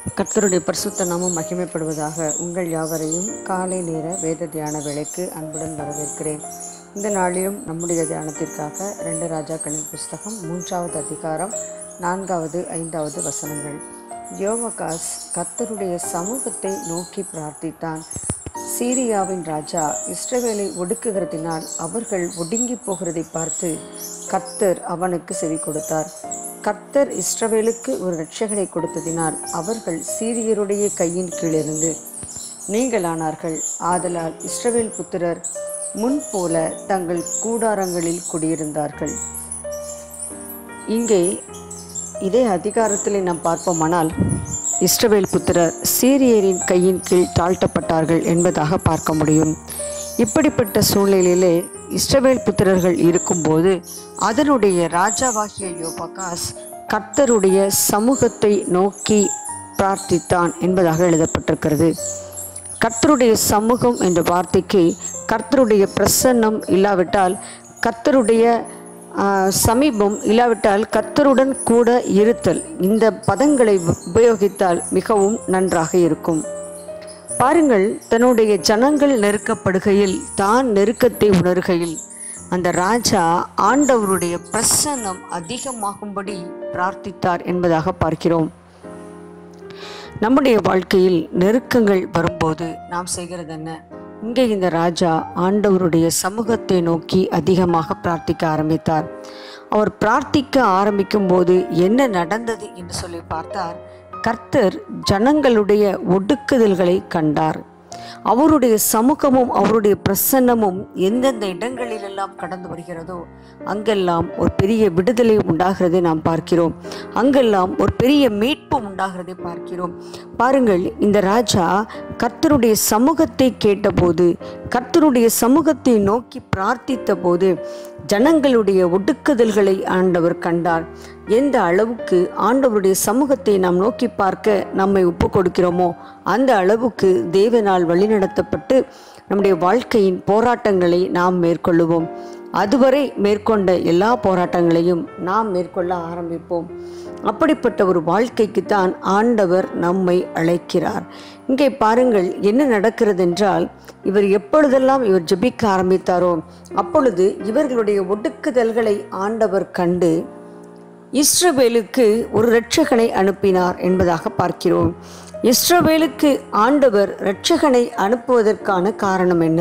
கர்த்தருடைய பரிசுத்த நாமம் மகிமைப்படுவதாக உங்கள் யாவரையும் காலை நேர வேத தியான வேளைக்கு அன்புடன் வரவேற்கிறேன் இந்த நாளிலும் நம்முடைய தியானத்திற்காக ரெண்டு ராஜாக்களின் புஸ்தகம் மூன்றாவது அதிகாரம் நான்காவது ஐந்தாவது வசனங்கள் யோவகாஸ் கர்த்தருடைய சமூகத்தை நோக்கி பிரார்த்தித்தான் சீரியாவின் ராஜா இஸ்ரவேலை ஒடுக்குகிறதினால் அவர்கள் ஒடுங்கி போகிறதை பார்த்து கர்த்தர் அவனுக்கு செவி கொடுத்தார் கர்த்தர் இஸ்ரவேலுக்கு ஒரு இரட்சகனை கொடுத்ததினால் அவர்கள் சீரியருடைய கையின் கீழிருந்து நீங்களானார்கள் ஆதலால் இஸ்ரவேல் புத்திரர் முன் போல தங்கள் கூடாரங்களில் குடியிருந்தார்கள் இங்கே இதே அதிகாரத்திலே நாம் பார்ப்போமானால் இஸ்ரவேல் புத்திரர் சீரியரின் கையின் கீழ் தாழ்த்தப்பட்டார்கள் என்பதாக பார்க்க முடியும் இப்படிப்பட்ட சூழ்நிலையிலே இஸ்ரவேல் புத்திரர்கள் இருக்கும்போது அதனுடைய ராஜாவாகிய யோபகாஸ் கர்த்தருடைய சமூகத்தை நோக்கி பிரார்த்தித்தான் என்பதாக எழுதப்பட்டிருக்கிறது கர்த்தருடைய சமூகம் என்ற வார்த்தைக்கு கர்த்தருடைய பிரசன்னம் இல்லாவிட்டால் கர்த்தருடைய ஆஹ், சமீபம் இல்லாவிட்டால் கர்த்தருடன் கூட இருத்தல் இந்த பதங்களை உபயோகித்தால் மிகவும் நன்றாக இருக்கும் பாருங்கள் தன்னுடைய ஜனங்கள் நெருக்கப்படுகையில் தான் நெருக்கத்தை உணர்கையில் அந்த ராஜா ஆண்டவருடைய பிரசன்னம் அதிகமாகும்படி பிரார்த்தித்தார் என்பதாக பார்க்கிறோம் நம்முடைய வாழ்க்கையில் நெருக்கங்கள் வரும்போது நாம் செய்கிறது என்ன இங்கே இந்த ராஜா ஆண்டவருடைய சமூகத்தை நோக்கி அதிகமாக பிரார்த்திக்க ஆரம்பித்தார் அவர் பிரார்த்திக்க ஆரம்பிக்கும் போது என்ன நடந்தது என்று சொல்லி பார்த்தார் கர்த்தர் ஜனங்களுடைய ஒடுக்குதல்களை கண்டார் அவருடைய சமூகமும் அவருடைய பிரசன்னமும் எந்தெந்த இடங்களிலெல்லாம் கடந்து வருகிறதோ அங்கெல்லாம் ஒரு பெரிய விடுதலை உண்டாகிறதை நாம் பார்க்கிறோம் அங்கெல்லாம் ஒரு பெரிய மீட்பு உண்டாகிறதை பார்க்கிறோம் பாருங்கள் இந்த ராஜா கர்த்தருடைய சமூகத்தை கேட்டபோது கர்த்தருடைய சமூகத்தை நோக்கி பிரார்த்தித்த போது ஜனங்களுடைய ஒடுக்குதல்களை ஆண்டவர் கண்டார் எந்த அளவுக்கு ஆண்டவருடைய சமூகத்தை நாம் நோக்கி பார்க்க நம்மை ஒப்பு கொடுக்கிறோமோ அந்த அளவுக்கு தேவனால் வழிநடத்தப்பட்டு நம்முடைய வாழ்க்கையின் போராட்டங்களை நாம் மேற்கொள்ளுவோம் அதுவரை மேற்கொண்ட எல்லா போராட்டங்களையும் நாம் மேற்கொள்ள ஆரம்பிப்போம் அப்படிப்பட்ட ஒரு வாழ்க்கைக்கு தான் ஆண்டவர் நம்மை அழைக்கிறார் இங்கே பாருங்கள் என்ன நடக்கிறது என்றால் இவர் எப்பொழுதெல்லாம் இவர் ஜெபிக்க ஆரம்பித்தாரோ அப்பொழுது இவர்களுடைய ஒடுக்குதல்களை ஆண்டவர் கண்டு இஸ்ரவேலுக்கு ஒரு இரட்சகனை அனுப்பினார் என்பதாக பார்க்கிறோம் இஸ்ரவேலுக்கு ஆண்டவர் இரட்சகனை அனுப்புவதற்கான காரணம் என்ன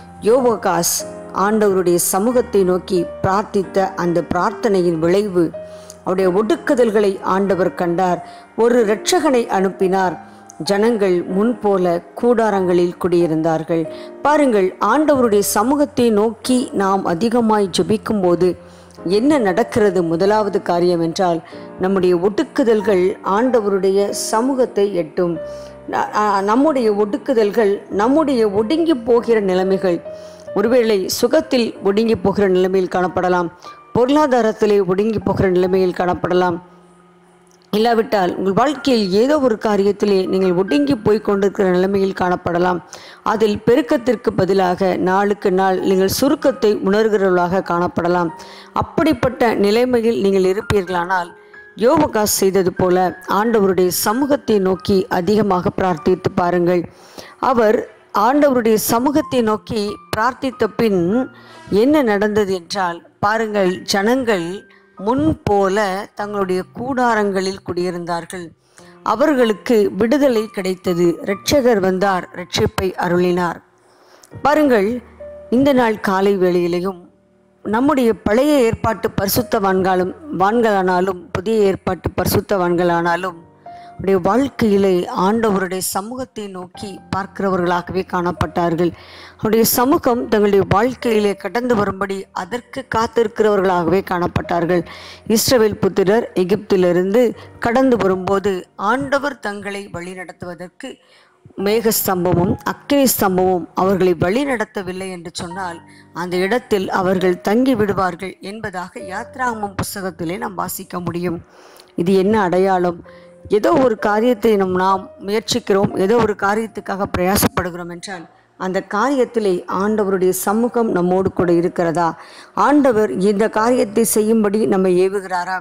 யோவகாஸ் ஆண்டவருடைய சமூகத்தை நோக்கி பிரார்த்தித்த அந்த பிரார்த்தனையின் விளைவு அவருடைய ஒடுக்குதல்களை ஆண்டவர் கண்டார் ஒரு இரட்சகனை அனுப்பினார் ஜனங்கள் முன்போல கூடாரங்களில் குடியிருந்தார்கள் பாருங்கள் ஆண்டவருடைய சமூகத்தை நோக்கி நாம் அதிகமாய் ஜெபிக்கும்போது என்ன நடக்கிறது முதலாவது காரியம் என்றால் நம்முடைய ஒடுக்குதல்கள் ஆண்டவருடைய சமூகத்தை எட்டும் ந- ஆ, நம்முடைய ஒடுக்குதல்கள் நம்முடைய ஒடுங்கி போகிற நிலைமைகள் ஒருவேளை சுகத்தில் ஒடுங்கி போகிற நிலைமையில் காணப்படலாம் பொருளாதாரத்திலே ஒடுங்கி போகிற நிலைமையில் காணப்படலாம் இல்லாவிட்டால் உங்கள் வாழ்க்கையில் ஏதோ ஒரு காரியத்திலே நீங்கள் ஒடுங்கி போய் கொண்டிருக்கிற நிலைமையில் காணப்படலாம் அதில் பெருக்கத்திற்கு பதிலாக நாளுக்கு நாள் நீங்கள் சுருக்கத்தை உணர்கிறவர்களாக காணப்படலாம் அப்படிப்பட்ட நிலைமையில் நீங்கள் இருப்பீர்களானால் யோவகாஸ் செய்தது போல ஆண்டவருடைய சமூகத்தை நோக்கி அதிகமாக பிரார்த்தித்து பாருங்கள் அவர் ஆண்டவருடைய சமூகத்தை நோக்கி பிரார்த்தித்த பின் என்ன நடந்தது என்றால் பாருங்கள் ஜனங்கள் முன் போல தங்களுடைய கூடாரங்களில் குடியிருந்தார்கள் அவர்களுக்கு விடுதலை கிடைத்தது இரட்சகர் வந்தார் ரட்சிப்பை அருளினார் பாருங்கள் இந்த நாள் காலை வேளையிலையும் நம்முடைய பழைய ஏற்பாட்டு பரிசுத்தவான்களும் வான்களானாலும் புதிய ஏற்பாட்டு பரிசுத்தவான்களானாலும் அவருடைய வாழ்க்கையிலே ஆண்டவருடைய சமூகத்தை நோக்கி பார்க்கிறவர்களாகவே காணப்பட்டார்கள் அவருடைய சமூகம் தங்களுடைய வாழ்க்கையிலே கடந்து வரும்படி அதற்கு காத்திருக்கிறவர்களாகவே காணப்பட்டார்கள் இஸ்ரவேல் புத்திரர் எகிப்திலிருந்து கடந்து வரும்போது ஆண்டவர் தங்களை வழிநடத்துவதற்கு மேகஸ்தம்பமும் அக்கினி ஸ்தம்பமும் அவர்களை வழிநடத்தவில்லை என்று சொன்னால் அந்த இடத்தில் அவர்கள் தங்கி விடுவார்கள் என்பதாக யாத்ராகமம் புஸ்தகத்திலே நாம் வாசிக்க முடியும் இது என்ன அடையாளம் ஏதோ ஒரு காரியத்தை நம் நாம் முயற்சிக்கிறோம் ஏதோ ஒரு காரியத்துக்காக பிரயாசப்படுகிறோம் என்றால் அந்த காரியத்திலே ஆண்டவருடைய சமூகம் நம்மோடு கூட இருக்கிறதா ஆண்டவர் இந்த காரியத்தை செய்யும்படி நம்மை ஏவுகிறாரா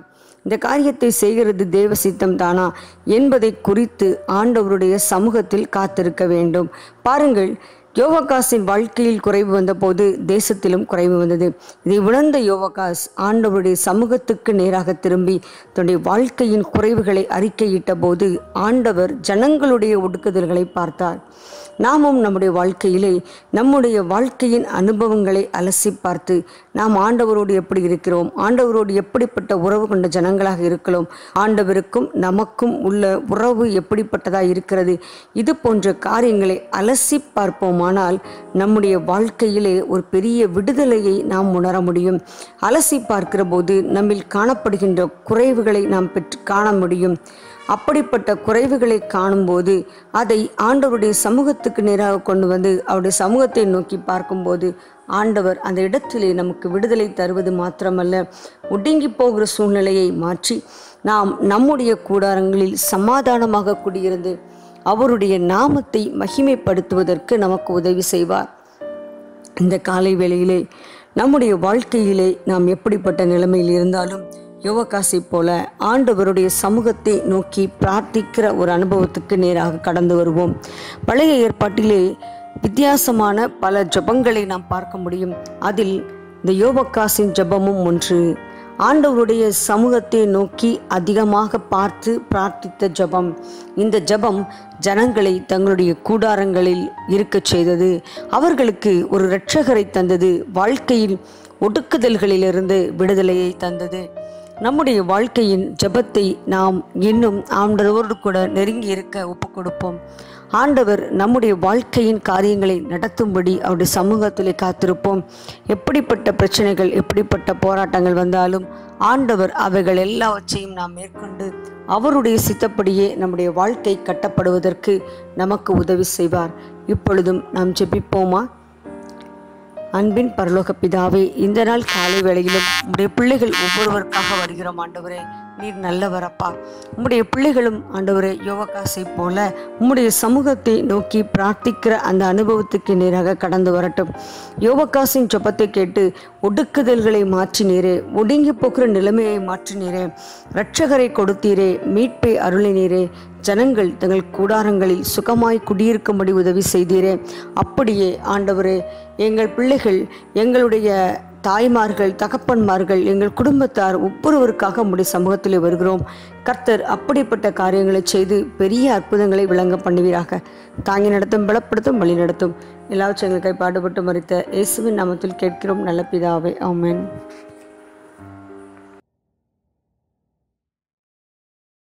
இந்த காரியத்தை செய்கிறது தேவ சித்தம் தானா என்பதை குறித்து ஆண்டவருடைய சமூகத்தில் காத்திருக்க வேண்டும் பாருங்கள் யோவகாஸின் வாழ்க்கையில் குறைவு வந்தபோது தேசத்திலும் குறைவு வந்தது இதை உணர்ந்த யோவகாஸ் ஆண்டவருடைய சமூகத்துக்கு நேராக திரும்பி தன்னுடைய வாழ்க்கையின் குறைவுகளை அறிக்கையிட்ட போது ஆண்டவர் ஜனங்களுடைய ஒடுக்குதல்களை பார்த்தார் நாமும் நம்முடைய வாழ்க்கையிலே நம்முடைய வாழ்க்கையின் அனுபவங்களை அலசி பார்த்து நாம் ஆண்டவரோடு எப்படி இருக்கிறோம் ஆண்டவரோடு எப்படிப்பட்ட உறவு கொண்ட ஜனங்களாக இருக்கலாம் ஆண்டவருக்கும் நமக்கும் உள்ள உறவு எப்படிப்பட்டதாக இருக்கிறது இது போன்ற காரியங்களை அலசி பார்ப்போமானால் நம்முடைய வாழ்க்கையிலே ஒரு பெரிய விடுதலையை நாம் உணர முடியும் அலசி பார்க்கிற போது நம்மில் காணப்படுகின்ற குறைவுகளை நாம் பெற்று காண முடியும் அப்படிப்பட்ட குறைவுகளை காணும்போது அதை ஆண்டவருடைய சமூகத்துக்கு நேராக கொண்டு வந்து அவருடைய சமூகத்தை நோக்கி பார்க்கும்போது ஆண்டவர் அந்த இடத்திலே நமக்கு விடுதலை தருவது மாத்திரமல்ல ஒடுங்கி போகிற சூழ்நிலையை மாற்றி நாம் நம்முடைய கூடாரங்களில் சமாதானமாக குடியிருந்து அவருடைய நாமத்தை மகிமைப்படுத்துவதற்கு நமக்கு உதவி செய்வார் இந்த காலை வேளையிலே நம்முடைய வாழ்க்கையிலே நாம் எப்படிப்பட்ட நிலைமையில் இருந்தாலும் யோவகாசை போல ஆண்டவருடைய சமூகத்தை நோக்கி பிரார்த்திக்கிற ஒரு அனுபவத்துக்கு நேராக கடந்து வருவோம் பழைய ஏற்பாட்டிலே வித்தியாசமான பல ஜபங்களை நாம் பார்க்க முடியும் அதில் இந்த யோவக்காசின் ஜபமும் ஒன்று ஆண்டவருடைய சமூகத்தை நோக்கி அதிகமாக பார்த்து பிரார்த்தித்த ஜபம் இந்த ஜபம் ஜனங்களை தங்களுடைய கூடாரங்களில் இருக்கச் செய்தது அவர்களுக்கு ஒரு இரட்சகரை தந்தது வாழ்க்கையில் ஒடுக்குதல்களிலிருந்து விடுதலையை தந்தது நம்முடைய வாழ்க்கையின் ஜபத்தை நாம் இன்னும் ஆண்டவரோடு கூட நெருங்கி இருக்க ஒப்பு கொடுப்போம் ஆண்டவர் நம்முடைய வாழ்க்கையின் காரியங்களை நடத்தும்படி அவருடைய சமூகத்திலே காத்திருப்போம் எப்படிப்பட்ட பிரச்சனைகள் எப்படிப்பட்ட போராட்டங்கள் வந்தாலும் ஆண்டவர் அவைகள் எல்லாவற்றையும் நாம் மேற்கொண்டு அவருடைய சித்தப்படியே நம்முடைய வாழ்க்கை கட்டப்படுவதற்கு நமக்கு உதவி செய்வார் இப்பொழுதும் நாம் ஜெபிப்போமா அன்பின் பரலோக பிதாவே இந்த நாள் காலை வேளையிலும் உம்முடைய பிள்ளைகள் ஒவ்வொருவருக்காக வருகிறோம் ஆண்டவரே நீர் நல்லவரப்பா உம்முடைய பிள்ளைகளும் ஆண்டவரே யோககாசை போல உம்முடைய சமூகத்தை நோக்கி பிரார்த்திக்கிற அந்த அனுபவத்துக்கு நேராக கடந்து வரட்டும் யோககாசின் ஜெபத்தை கேட்டு ஒடுக்குதல்களை மாற்றினீரே ஒடுங்கி போகிற நிலைமையை மாற்றினீரே இரட்சகரை கொடுத்தீரே மீட்பை அருளினீரே ஜனங்கள் தங்கள் கூடாரங்களில் சுகமாய் குடியிருக்கும்படி உதவி செய்தீரே அப்படியே ஆண்டவரே எங்கள் பிள்ளைகள் எங்களுடைய தாய்மார்கள் தகப்பன்மார்கள் எங்கள் குடும்பத்தார் ஒவ்வொருவருக்காக உம்முடைய சமூகத்திலே வருகிறோம் கர்த்தர் அப்படிப்பட்ட காரியங்களை செய்து பெரிய அற்புதங்களை விளங்க பண்ணுவீராக தாங்கி நடத்தும் பலப்படுத்தும் வழி நடத்தும் எல்லாவற்றும் எங்களுக்காய் பாடுபட்டு மறித்த இயேசுவின் நாமத்தில் கேட்கிறோம் நல்ல பிதாவே ஆமென்